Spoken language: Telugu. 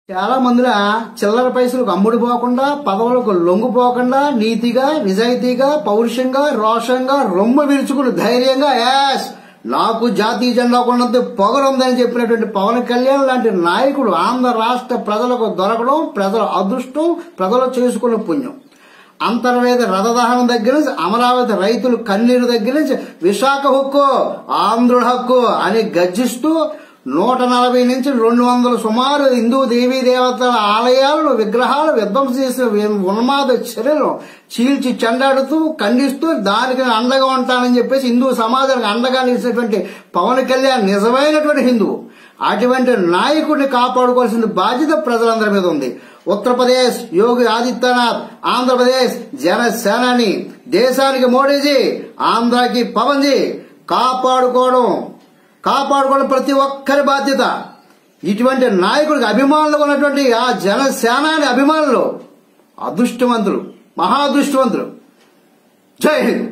చాలా మందిలో చిల్లర పైసలకు అమ్ముడు పోకుండా పదవులకు లొంగిపోకుండా నీతిగా నిజాయితీగా పౌరుషంగా రోషంగా రొమ్మ విరుచుకుని ధైర్యంగా యాస్ నాకు జాతీయ జెండా కొన్నంత పొగరుందని చెప్పినటువంటి పవన్ కళ్యాణ్ లాంటి నాయకుడు ఆంధ్ర రాష్ట్ర ప్రజలకు దొరకడం ప్రజల అదృష్టం ప్రజలు చేసుకున్న పుణ్యం అంతర్వేద రథదహనం దగ్గర నుంచి అమరావతి రైతులు కన్నీరు దగ్గర నుంచి విశాఖ హక్కు ఆంధ్రుల హక్కు అని గర్జిస్తూ నూట నలభై నుంచి రెండు వందల సుమారు హిందూ దేవీ దేవతల ఆలయాలను విగ్రహాలు విధ్వంసం చేసిన ఉన్మాద చర్యలు చీల్చి చెండాడుతూ ఖండిస్తూ దానికి అండగా ఉంటానని చెప్పేసి హిందూ సమాజానికి అండగా నిలిచినటువంటి పవన్ కళ్యాణ్ నిజమైనటువంటి హిందువు అటువంటి నాయకుడిని కాపాడుకోవాల్సిన బాధ్యత ప్రజలందరి మీద ఉంది ఉత్తరప్రదేశ్ యోగి ఆదిత్యనాథ్ ఆంధ్రప్రదేశ్ జనసేనాని దేశానికి మోడీజీ ఆంధ్రాకి పవన్జీ కాపాడుకోవడం కాపాడుకోవడం ప్రతి ఒక్కరి బాధ్యత ఇటువంటి నాయకుడికి అభిమానులు ఉన్నటువంటి ఆ జనసేనాని అభిమానులు అదృష్టవంతులు మహాదృష్టవంతులు జై హింద్